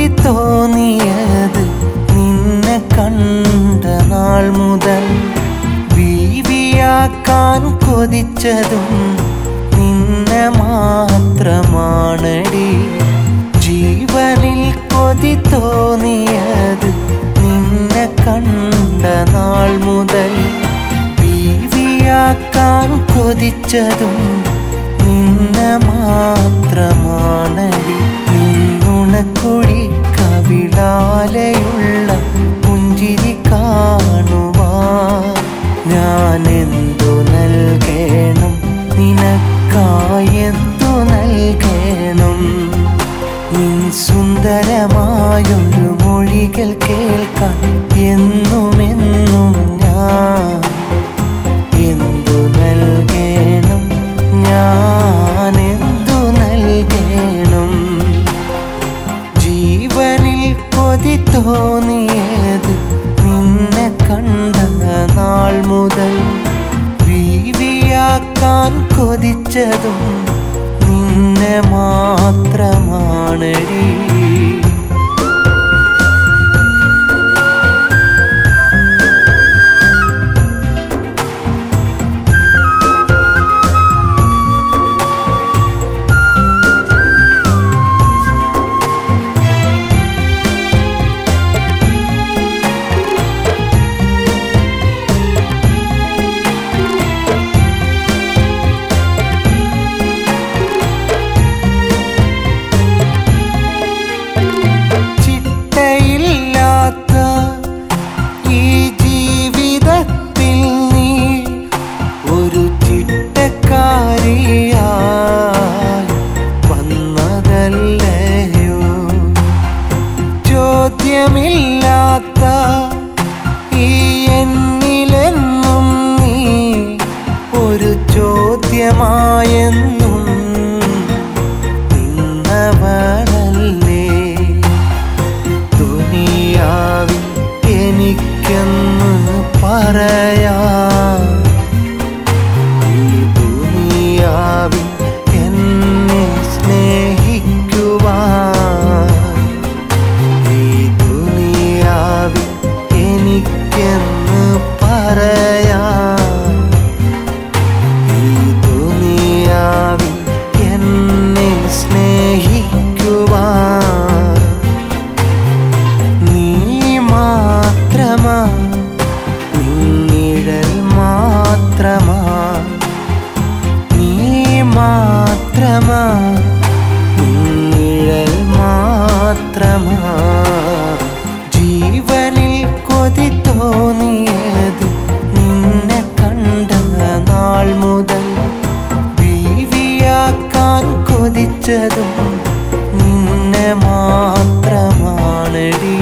കൊതി തോന്നിയത് നിന്നെ കണ്ട നാൾ മുതൽ ബീവിയാക്കാൻ കൊതിച്ചതും നിന്നെ മാത്രമാണടി ജീവനിൽ കൊതി തോന്നിയത് നിന്നെ കണ്ട നാൾ മുതൽ ബീവിയാക്കാൻ കൊതിച്ചതും നിന്നെ മാത്രമാണടി നിന്നുണക്കുഴി കവിളാലെയുള്ള പുഞ്ചിരി കാണുവാൻ ഞാൻ എന്തു നൽകണം നിനക്കായെന്തു നൽകണം നിൻ സുന്ദരമായൊരു മൊഴികൾ കേൾക്കാൻ എന്നുമെന്നും ഞാൻ എന്തു നൽകണം ഞാൻ എന്തു നൽകണം ജീവനിൽ കൊതി തോന്നിയത് നിന്നെ കണ്ട നാൾ മുതൽ ബീവിയാക്കാൻ കൊതിച്ചതും നിന്നെ മാത്രമാണടി ചിട്ടയില്ലാത്ത ഈ ജീവിതത്തിൽ നീ ഒരു ചിട്ടക്കാരിയായി വന്നതല്ലയോ ചോദ്യമില്ലാത്ത ഈ എന്നിലെന്നും നീ ഒരു ചോദ്യമായെന്നും നിന്നവളല്ലേ ദുനിയാവിൽ എനിക്കെന്ന് പറയാം ഈ ദുനിയാവിൽ എന്നെ സ്നേഹിക്കുവാൻ ഈ ദുനിയാവിൽ എനിക്കെന്ന് പറയാം ഈ ദുനിയാവിൽ എന്നെ സ്നേഹിക്കുവാൻ നീ മാത്രമാ നിന്നിഴൽ മാത്രമാ നീ മാത്രമാ നിന്നിഴൽ മാത്രമാ ജീവനിൽ കൊതി തോന്നിയത് നിന്നെ കണ്ട നാൾ മുതൽ ബീവിയാക്കാൻ കൊതിച്ചതും നിന്നെ മാത്രമാണടി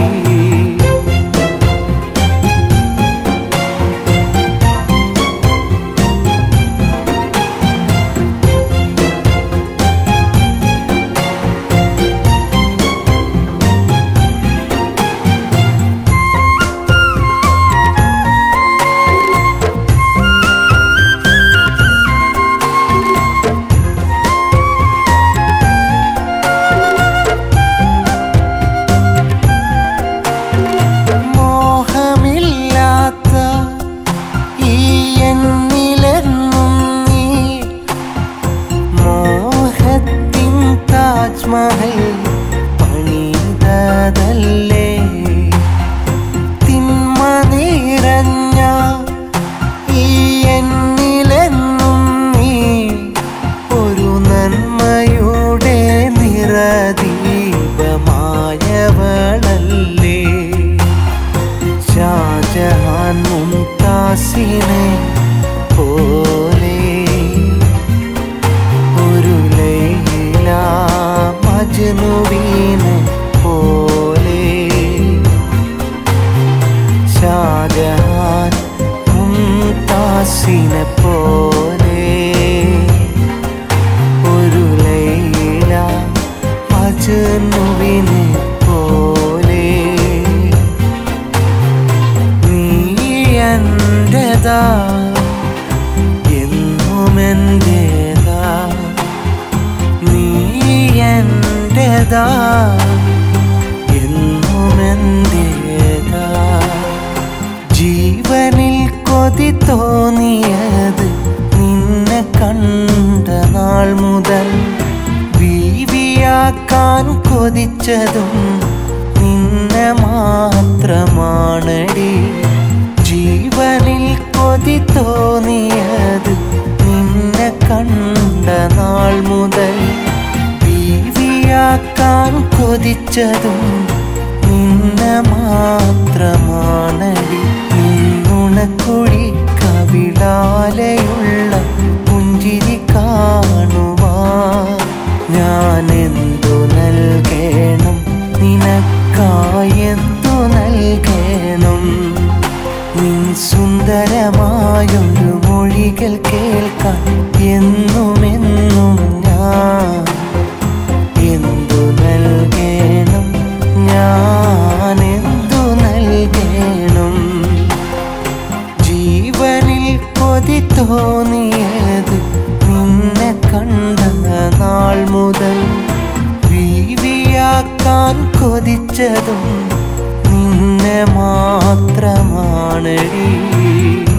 മോഹമില്ലാത്ത ഈ എന്നിലെന്നും നീ മോഹത്തിൻ താജ്മഹൽ പണിതതല്ലേ തിന്മ നിറഞ്ഞ ഈ എന്നിലെന്നും നീ ഒരു നന്മയുടെ നിറദീപമായവളല്ലേ ഷാജഹാൻ മുംതാസിനെ പോലെ ഒരു ലൈല മജ്നുവിനെ പോലെ ഷാജഹാൻ മുംതാസിനെ പോലെ ഒരു ലൈല മജ്നുവിനെ പോലെ നീ എന്റേതാ എന്നും എന്റേതാ നീ എന്റേതാ തോന്നിയത് നിന്നെ കണ്ട നാൾ മുതൽ ബീവിയാക്കാൻ കൊതിച്ചതും നിന്നെ മാത്രമാണടി ജീവനിൽ കൊതി തോന്നിയത് നിന്നെ കണ്ട നാൾ മുതൽ ബീവിയാക്കാൻ കൊതിച്ചതും നിന്നെ മാത്രമാണടി നിന്നുണക്കുഴി കവിളാലെയുള്ള പുഞ്ചിരി കാണുവാൻ ഞാൻ എന്തു നൽകേണം നിനക്കായെന്തു നൽകേണം നിൻ സുന്ദരമായൊരു മൊഴികൾ കേൾക്കാൻ എന്നുമെന്നും ഞാൻ എന്തു നൽകേണം ഞാൻ എന്തു നൽകേണം ജീവനിൽ കൊതി തോന്നിയത് നിന്നെ കണ്ട നാൾ മുതൽ ബീവിയാക്കാൻ കൊതിച്ചതും നിന്നെ മാത്രമാണടി